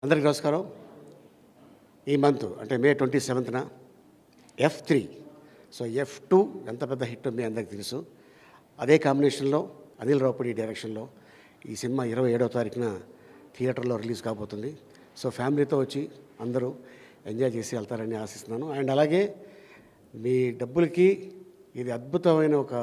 అందరికీ నమస్కారం ఈ మంత్ అంటే మే ట్వంటీ సెవెంత్న F three so F two ఎంత పెద్ద హిట్ మీ అందరికీ తెలుసు అదే కాంబినేషన్లో అనిల్ రావుపూడి డైరెక్షన్లో ఈ సినిమా ఇరవై ఏడవ తారీఖున థియేటర్లో రిలీజ్ కాబోతుంది సో ఫ్యామిలీతో వచ్చి అందరూ ఎంజాయ్ చేసి వెళ్తారని ఆశిస్తున్నాను అండ్ అలాగే మీ డబ్బులకి ఇది అద్భుతమైన ఒక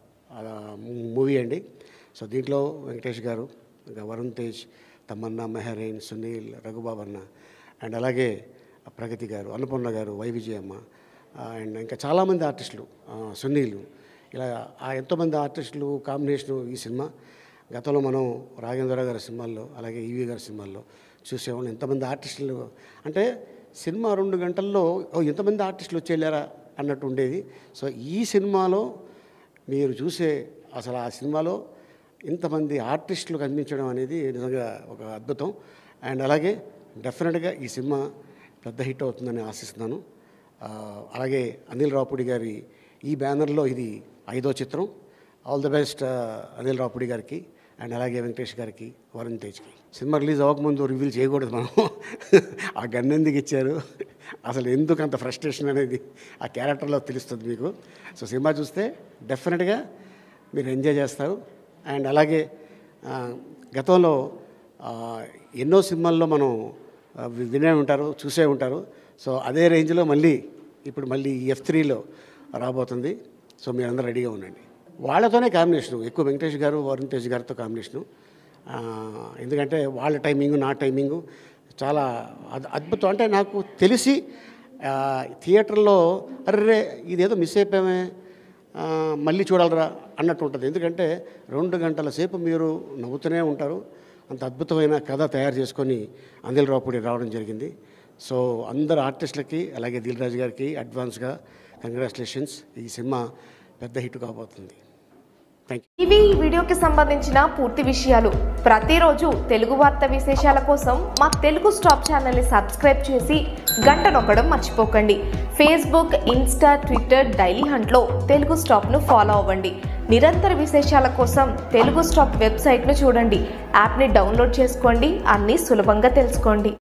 మూవీ అండి సో దీంట్లో వెంకటేష్ గారు ఇంకా వరుణ్ తేజ్ తమన్నా మెహరైన్ సునీల్ రఘుబాబన్న అండ్ అలాగే ప్రగతి గారు అన్నపూర్ణ గారు వై విజయమ్మ అండ్ ఇంకా చాలామంది ఆర్టిస్టులు ఆ, సునీల్ ఇలా ఆ ఎంతోమంది ఆర్టిస్టులు కాంబినేషను ఈ సినిమా గతంలో మనం రాఘేంద్ర గారి సినిమాల్లో అలాగే ఈవీ గారి సినిమాల్లో చూసేవాళ్ళం ఎంతమంది ఆర్టిస్టులు అంటే సినిమా రెండు గంటల్లో ఓ ఇంతమంది ఆర్టిస్టులు వచ్చి వెళ్ళారా అన్నట్టు ఉండేది సో ఈ సినిమాలో మీరు చూసే అసలు ఆ సినిమాలో ఇంతమంది ఆర్టిస్టులు కనిపించడం అనేది నిజంగా ఒక అద్భుతం అండ్ అలాగే డెఫినెట్గా ఈ సినిమా పెద్ద హిట్ అవుతుందని ఆశిస్తున్నాను ఆ, అలాగే అనిల్ రావుపూడి గారి ఈ బ్యానర్లో ఇది ఐదో చిత్రం all the best Anil Ravipudi గారికి అండ్ అలాగే వెంకటేష్ గారికి వరుణ్ తేజ్కి సినిమా రిలీజ్ అవ్వకముందు రివీల్ చేయకూడదు మనం ఆ గన్ ఎందుకు ఇచ్చారు అసలు ఎందుకు అంత ఫ్రస్ట్రేషన్ అనేది ఆ క్యారెక్టర్లో తెలుస్తుంది మీకు సో సినిమా చూస్తే డెఫినెట్గా మీరు ఎంజాయ్ చేస్తారు అండ్ అలాగే ఆ, గతంలో ఆ, ఎన్నో సినిమాల్లో మనం ఆ, వి- వినే ఉంటారు చూసే ఉంటారు సో అదే రేంజ్లో మళ్ళీ ఇప్పుడు మళ్ళీ ఎఫ్ త్రీలో రాబోతుంది సో మీరందరూ రెడీగా ఉండండి వాళ్ళతోనే కాంబినేషను ఎక్కువ వెంకటేష్ గారు వరుణ్ తేజ్ గారితో కాంబినేషను ఆ, ఎందుకంటే వాళ్ళ టైమింగు నా టైమింగు చాలా అద్- అద్భుతం అంటే నాకు తెలిసి ఆ, థియేటర్లో అర్రే ఇదేదో మిస్ అయిపోయామే ఆ, మళ్ళీ చూడాలరా అన్నట్టు ఉంటుంది ఎందుకంటే రెండు గంటల సేపు మీరు నవ్వుతూనే ఉంటారు అంత అద్భుతమైన కథ తయారు చేసుకొని అనిల్ రావుపూడి రావడం జరిగింది సో అందరు ఆర్టిస్టులకి అలాగే దిల్ రాజు గారికి అడ్వాన్స్గా కంగ్రాచులేషన్స్ ఈ సినిమా పెద్ద హిట్ కాబోతుంది థ్యాంక్ యూ ఇవి ఈ వీడియోకి సంబంధించిన పూర్తి విషయాలు ప్రతిరోజు తెలుగు వార్త విశేషాల కోసం మా తెలుగు స్టాప్ ఛానల్ని సబ్స్క్రైబ్ చేసి గంట నొక్కడం మర్చిపోకండి ఫేస్బుక్ ఇన్స్టా ట్విట్టర్ డైలీ హంట్లో తెలుగు స్టాప్ను ఫాలో అవ్వండి నిరంతర విశేషాల కోసం తెలుగు స్టాప్ వెబ్సైట్ను చూడండి యాప్ని డౌన్లోడ్ చేసుకోండి అన్నీ సులభంగా తెలుసుకోండి